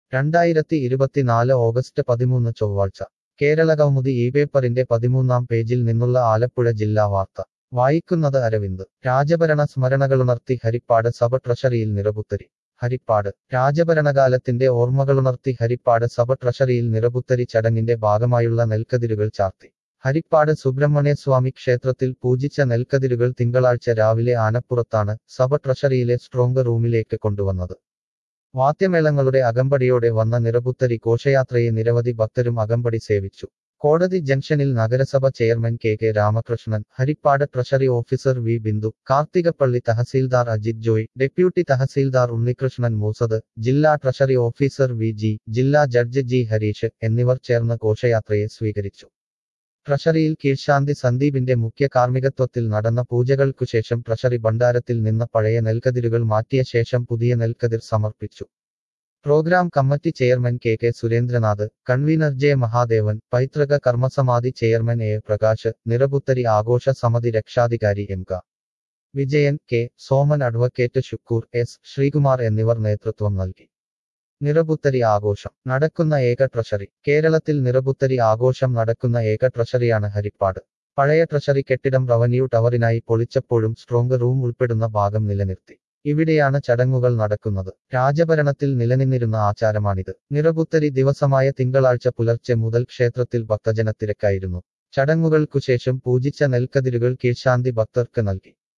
രണ്ടായിരത്തി ഇരുപത്തിനാല് ഓഗസ്റ്റ് പതിമൂന്ന് ചൊവ്വാഴ്ച കേരളകൗമുദി ഈ പേപ്പറിന്റെ പതിമൂന്നാം പേജിൽ നിന്നുള്ള ആലപ്പുഴ ജില്ലാ വാർത്ത വായിക്കുന്നത് അരവിന്ദ് രാജഭരണ സ്മരണകളുണർത്തി ഹരിപ്പാട് സഭ ട്രഷറിയിൽ നിറപുത്തരി ഹരിപ്പാട് രാജഭരണകാലത്തിന്റെ ഓർമ്മകളുണർത്തി ഹരിപ്പാട് സഭ ട്രഷറിയിൽ നിറപുത്തരി ചടങ്ങിന്റെ ഭാഗമായുള്ള നെൽക്കതിരുകൾ ചാർത്തി ഹരിപ്പാട് സുബ്രഹ്മണ്യസ്വാമി ക്ഷേത്രത്തിൽ പൂജിച്ച നെൽക്കതിരുകൾ തിങ്കളാഴ്ച രാവിലെ ആനപ്പുറത്താണ് സഭ ട്രഷറിയിലെ സ്ട്രോങ് റൂമിലേക്ക് കൊണ്ടുവന്നത് വാദ്യമേളങ്ങളുടെ അകമ്പടിയോടെ വന്ന നിറപുത്തരി ഘോഷയാത്രയെ നിരവധി ഭക്തരും അകമ്പടി സേവിച്ചു കോടതി ജംഗ്ഷനിൽ നഗരസഭ chairman K K Ramakrishnan Harippad treasury officer V Bindu Karthikappally തഹസീൽദാർ അജിത് ജോയ് ഡെപ്യൂട്ടി തഹസീൽദാർ ഉണ്ണികൃഷ്ണൻ മൂസത് ജില്ലാ ട്രഷറി ഓഫീസർ വി ജി ജില്ലാ ജഡ്ജ് ജി ഹരീഷ് എന്നിവർ ചേർന്ന് ഘോഷയാത്രയെ സ്വീകരിച്ചു ട്രഷറിയിൽ കീഴ്ശാന്തി സന്ദീപിന്റെ മുഖ്യ കാർമ്മികത്വത്തിൽ നടന്ന പൂജകൾക്കുശേഷം ട്രഷറി ഭണ്ഡാരത്തിൽ നിന്ന് പഴയ നെൽക്കതിരുകൾ മാറ്റിയ ശേഷം പുതിയ നെൽക്കതിർ സമർപ്പിച്ചു program committee chairman K K Surendranath convener J Mahadevan പൈതൃക കർമ്മസമാധി ചെയർമാൻ എ പ്രകാശ് നിറപുത്തരി ആഘോഷ സമിതി രക്ഷാധികാരി M K Vijayan K Soman advocate Shukkur S Sreekumar എന്നിവർ നേതൃത്വം നൽകി നിറപുത്തരി ആഘോഷം നടക്കുന്ന ഏക ട്രഷറി കേരളത്തിൽ നിറപുത്തരി ആഘോഷം നടക്കുന്ന ഏക ട്രഷറിയാണ് ഹരിപ്പാട് പഴയ ട്രഷറി കെട്ടിടം റവന്യൂ ടവറിനായി പൊളിച്ചപ്പോഴും സ്ട്രോങ് റൂം ഉൾപ്പെടുന്ന ഭാഗം നിലനിർത്തി ഇവിടെയാണ് ചടങ്ങുകൾ നടക്കുന്നത് രാജഭരണത്തിൽ നിലനിന്നിരുന്ന ആചാരമാണിത് നിറപുത്തരി ദിവസമായ തിങ്കളാഴ്ച പുലർച്ചെ മുതൽ ക്ഷേത്രത്തിൽ ഭക്തജനത്തിരക്കായിരുന്നു ചടങ്ങുകൾക്കുശേഷം പൂജിച്ച നെൽക്കതിരുകൾ കീഴ്ശാന്തി ഭക്തർക്ക് നൽകി